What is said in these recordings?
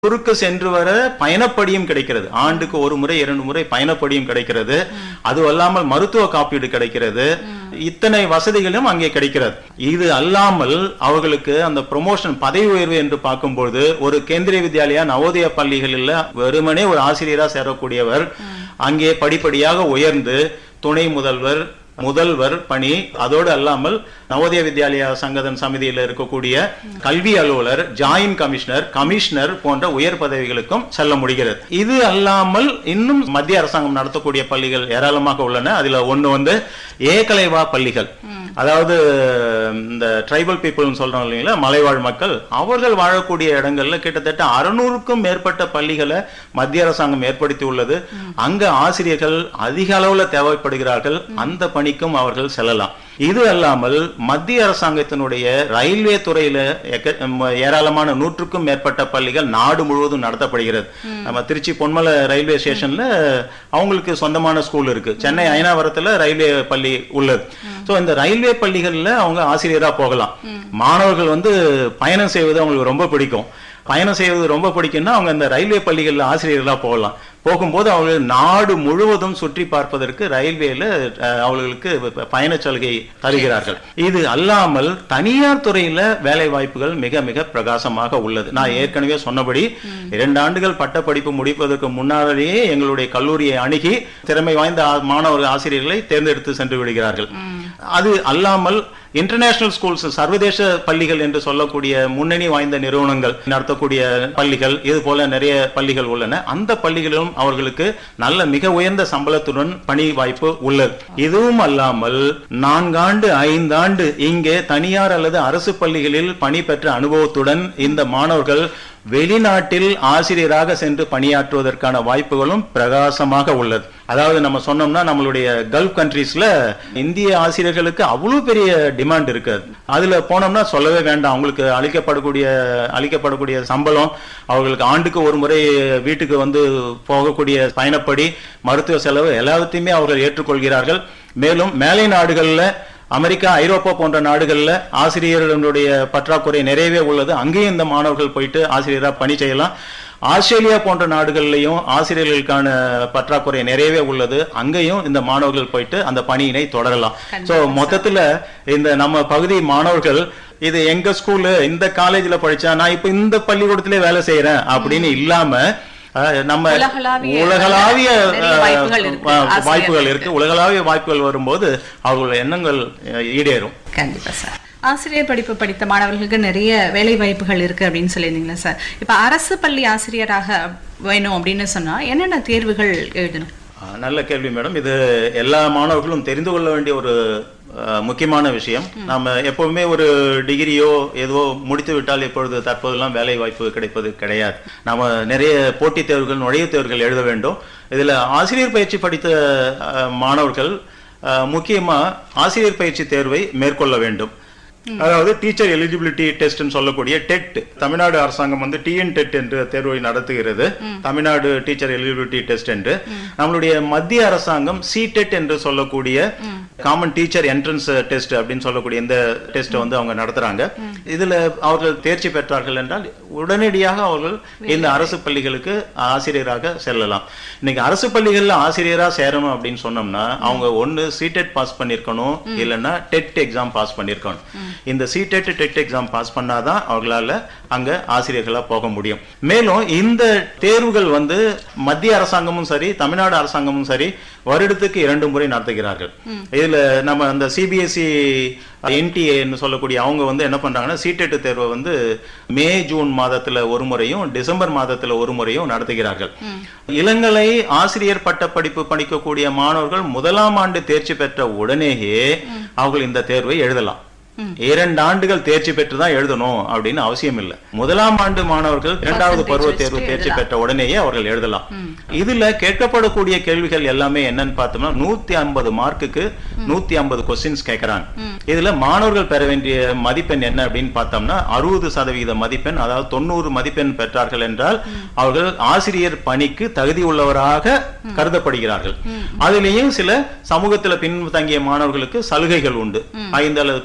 குறுக்கு சென்று வர பயணப்படியும் கிடைக்கிறது ஆண்டுக்கு ஒரு முறை இரண்டு முறை பயணப்படியும் கிடைக்கிறது அது அல்லாமல் மருத்துவ காப்பீடு கிடைக்கிறது இத்தனை வசதிகளும் அங்கே கிடைக்கிறது இது அல்லாமல் அவர்களுக்கு அந்த ப்ரொமோஷன் பதவி உயர்வு என்று பார்க்கும்போது ஒரு கேந்திரிய வித்யாலயா நவோதய பள்ளிகளில் வெறுமனே ஒரு ஆசிரியரா சேரக்கூடியவர் அங்கே படிப்படியாக உயர்ந்து துணை முதல்வர் முதல்வர் பணி அதோடு அல்லாமல் நவோதய வித்யாலயா சங்கதன் சமிதியில் இருக்கக்கூடிய கல்வி அலுவலர் ஜாயின்ட் கமிஷனர் கமிஷனர் போன்ற உயர் பதவிகளுக்கும் செல்ல முடிகிறது இது அல்லாமல் இன்னும் மத்திய அரசாங்கம் நடத்தக்கூடிய பள்ளிகள் ஏராளமாக உள்ளன அதுல ஒண்ணு வந்து ஏகலைவா பள்ளிகள் அதாவது இந்த ட்ரைபல் பீப்புள்னு சொல்றோம் இல்லைங்களா மலைவாழ் மக்கள் அவர்கள் வாழக்கூடிய இடங்கள்ல கிட்டத்தட்ட அறுநூறுக்கும் மேற்பட்ட பள்ளிகளை மத்திய அரசாங்கம் ஏற்படுத்தி உள்ளது அங்க ஆசிரியர்கள் அதிக அளவுல தேவைப்படுகிறார்கள் அந்த பணிக்கும் அவர்கள் செல்லலாம் இது அல்லாமல் மத்திய அரசாங்கத்தினுடைய ரயில்வே துறையில எக்க- ம- ஏராளமான நூற்றுக்கும் மேற்பட்ட பள்ளிகள் நாடு முழுவதும் நடத்தப்படுகிறது நம்ம திருச்சி பொன்மலை ரயில்வே ஸ்டேஷன்ல அவங்களுக்கு சொந்தமான ஸ்கூல் இருக்கு சென்னை அயனாவரத்துல ரயில்வே பள்ளி உள்ளது சோ இந்த ரயில்வே பள்ளிகள்ல அவங்க ஆசிரியரா போகலாம் மாணவர்கள் வந்து பயணம் செய்வது அவங்களுக்கு ரொம்ப பிடிக்கும் பயணம் செய்வது ரொம்ப பிடிக்கும்னா அவங்க இந்த ரயில்வே பள்ளிகள்ல ஆசிரியர்களா போகலாம் போகும்போது அவர்கள் நாடு முழுவதும் சுற்றி பார்ப்பதற்கு ரயில்வேல அஹ், அவர்களுக்கு ப- பயணச் சலுகை தருகிறார்கள் இது அல்லாமல் தனியார் துறையில வேலை வாய்ப்புகள் மிக மிக பிரகாசமாக உள்ளது நான் ஏற்கனவே சொன்னபடி இரண்டு ஆண்டுகள் பட்ட படிப்பு முடிப்பதற்கு முன்னாலேயே எங்களுடைய கல்லூரியை அணுகி திறமை வாய்ந்த ஆ- மாணவர் ஆசிரியர்களை தேர்ந்தெடுத்து சென்று விடுகிறார்கள் அது அல்லாமல் இன்டர்நேஷனல் ஸ்கூல்ஸ் சர்வதேச பள்ளிகள் என்று சொல்லக்கூடிய முன்னணி வாய்ந்த நிறுவனங்கள் நடத்தக்கூடிய பள்ளிகள் இது போல நிறைய பள்ளிகள் உள்ளன அந்த பள்ளிகளிலும் அவர்களுக்கு நல்ல மிக உயர்ந்த சம்பளத்துடன் பணி வாய்ப்பு உள்ளது இதுவும் அல்லாமல் நான்காண்டு ஐந்தாண்டு இங்கே தனியார் அல்லது அரசு பள்ளிகளில் பணி பெற்ற அனுபவத்துடன் இந்த மாணவர்கள் வெளிநாட்டில் ஆசிரியராக சென்று பணியாற்றுவதற்கான வாய்ப்புகளும் பிரகாசமாக உள்ளது அதாவது நம்ம சொன்னோம்னா நம்மளுடைய கல்ஃப் கண்ட்ரீஸ்ல இந்திய ஆசிரியர்களுக்கு அவ்வளவு பெரிய டிமாண்ட் இருக்காது அதுல போனோம்னா சொல்லவே வேண்டாம் அவங்களுக்கு அளிக்கப்படக்கூடிய அளிக்கப்படக்கூடிய சம்பளம் அவர்களுக்கு ஆண்டுக்கு ஒரு முறை வீட்டுக்கு வந்து போகக்கூடிய பயணப்படி மருத்துவ செலவு எல்லாத்தையுமே அவர்கள் ஏற்றுக்கொள்கிறார்கள் மேலும் மேலை நாடுகள்ல அமெரிக்கா ஐரோப்பா போன்ற நாடுகள்ல ஆசிரியர்களுடைய பற்றாக்குறை நிறையவே உள்ளது அங்கேயும் இந்த மாணவர்கள் போயிட்டு ஆசிரியரா பணி செய்யலாம் ஆஸ்திரேலியா போன்ற நாடுகள்லயும் ஆசிரியர்களுக்கான பற்றாக்குறை நிறையவே உள்ளது அங்கேயும் இந்த மாணவர்கள் போயிட்டு அந்த பணியினை தொடரலாம் சோ மொத்தத்துல இந்த நம்ம பகுதி மாணவர்கள் இது எங்க ஸ்கூலு இந்த காலேஜ்ல படிச்சா நான் இப்ப இந்த பள்ளிக்கூடத்திலே வேலை செய்யறேன் அப்படின்னு இல்லாம அஹ், நம்ம உலகளாவிய உலகளாவிய நிறைய அஹ், வாய்ப்புகள் இருக்கு அஹ், வாய்ப்புகள் ஆசிரியர்களுக்கு. இருக்கு உலகளாவிய வாய்ப்புகள் வரும்போது அவர்களுடைய எண்ணங்கள் அஹ், ஈடேறும் கண்டிப்பா சார் ஆசிரியர் படிப்பு படித்த மாணவர்களுக்கு நிறைய வேலை வாய்ப்புகள் இருக்கு அப்படின்னு சொல்லியிருந்தீங்களா சார் இப்ப அரசு பள்ளி ஆசிரியராக வேணும் அப்படின்னு சொன்னா என்னென்ன தேர்வுகள் எழுதணும் அஹ், நல்ல கேள்வி மேடம் இது எல்லா மாணவர்களும் தெரிந்து கொள்ள வேண்டிய ஒரு அஹ், முக்கியமான விஷயம் நாம எப்பவுமே ஒரு டிகிரியோ ஏதோ முடித்து விட்டால் இப்பொழுது தற்போதெல்லாம் வேலை வாய்ப்பு கிடைப்பது கிடையாது நாம நிறைய போட்டித் தேர்வுகள் நுழைவுத் தேர்வுகள் எழுத வேண்டும் இதுல ஆசிரியர் பயிற்சி படித்த அஹ், மாணவர்கள் அஹ், முக்கியமா ஆசிரியர் பயிற்சி தேர்வை மேற்கொள்ள வேண்டும் அதாவது டீச்சர் எலிஜிபிலிட்டி டெஸ்ட்னு சொல்லக்கூடிய டெட் தமிழ்நாடு அரசாங்கம் வந்து டிஎன் டெட் என்று தேர்வை நடத்துகிறது தமிழ்நாடு டீச்சர் எலிஜிபிலிட்டி டெஸ்ட் என்று நம்மளுடைய மத்திய அரசாங்கம் சி டெட் என்று சொல்லக்கூடிய காமன் டீச்சர் என்ட்ரன்ஸ் டெஸ்ட் அப்படின்னு சொல்லக்கூடிய இந்த டெஸ்ட் வந்து அவங்க நடத்துறாங்க இதுல அவர்கள் தேர்ச்சி பெற்றார்கள் என்றால் உடனடியாக அவர்கள் இந்த அரசு பள்ளிகளுக்கு ஆசிரியராக செல்லலாம் இன்னைக்கு அரசு பள்ளிகள்ல ஆசிரியரா சேரணும் அப்படின்னு சொன்னோம்னா அவங்க ஒண்ணு சிடெட் பாஸ் பண்ணிருக்கணும் இல்லைன்னா டெட் எக்ஸாம் பாஸ் பண்ணிருக்கணும் இந்த சிடெட் டெட் எக்ஸாம் பாஸ் பண்ணாதான் அவங்களால அங்க ஆசிரியர்களா போக முடியும் மேலும் இந்த தேர்வுகள் வந்து மத்திய அரசாங்கமும் சரி தமிழ்நாடு அரசாங்கமும் சரி வருடத்துக்கு இரண்டு முறை நடத்துகிறார்கள் இதுல நம்ம அந்த சிபிஎஸ்இ என்டிஏன்னு சொல்லக்கூடிய அவங்க வந்து என்ன பண்றாங்கன்னா சிடெட் தேர்வை வந்து மே ஜூன் மாதத்துல ஒரு முறையும் டிசம்பர் மாதத்துல ஒரு முறையும் நடத்துகிறார்கள் இளங்கலை ஆசிரியர் பட்ட படிப்பு படிக்கக்கூடிய மாணவர்கள் முதலாம் ஆண்டு தேர்ச்சி பெற்ற உடனேயே அவர்கள் இந்த தேர்வை எழுதலாம் இரண்டு ஆண்டுகள் தேர்ச்சி பெற்று தான் எழுதணும் அப்படின்னு அவசியம் இல்லை முதலாம் ஆண்டு மாணவர்கள் இரண்டாவது பருவ தேர்வு தேர்ச்சி பெற்ற உடனேயே அவர்கள் எழுதலாம் இதுல கேட்கப்படக்கூடிய கேள்விகள் எல்லாமே என்னன்னு பார்த்தோம்னா நூத்தி ஐம்பது மார்க்குக்கு நூத்தி ஐம்பது கொஸ்டின்ஸ் கேட்கறாங்க இதுல மாணவர்கள் பெற வேண்டிய மதிப்பெண் என்ன அப்படின்னு பார்த்தோம்னா அறுபது சதவீத மதிப்பெண் அதாவது தொண்ணூறு மதிப்பெண் பெற்றார்கள் என்றால் அவர்கள் ஆசிரியர் பணிக்கு தகுதி உள்ளவராக கருதப்படுகிறார்கள் அதிலேயும் சில சமூகத்துல பின்தங்கிய மாணவர்களுக்கு சலுகைகள் உண்டு ஐந்து அல்லது பத்து சதவீதம்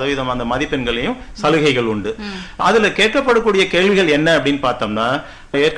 சதவீதம் அந்த மதிப்பெண்களையும் சலுகைகள் உண்டு அதுல கேட்கப்படக்கூடிய கேள்விகள் என்ன அப்படின்னு பார்த்தோம்னா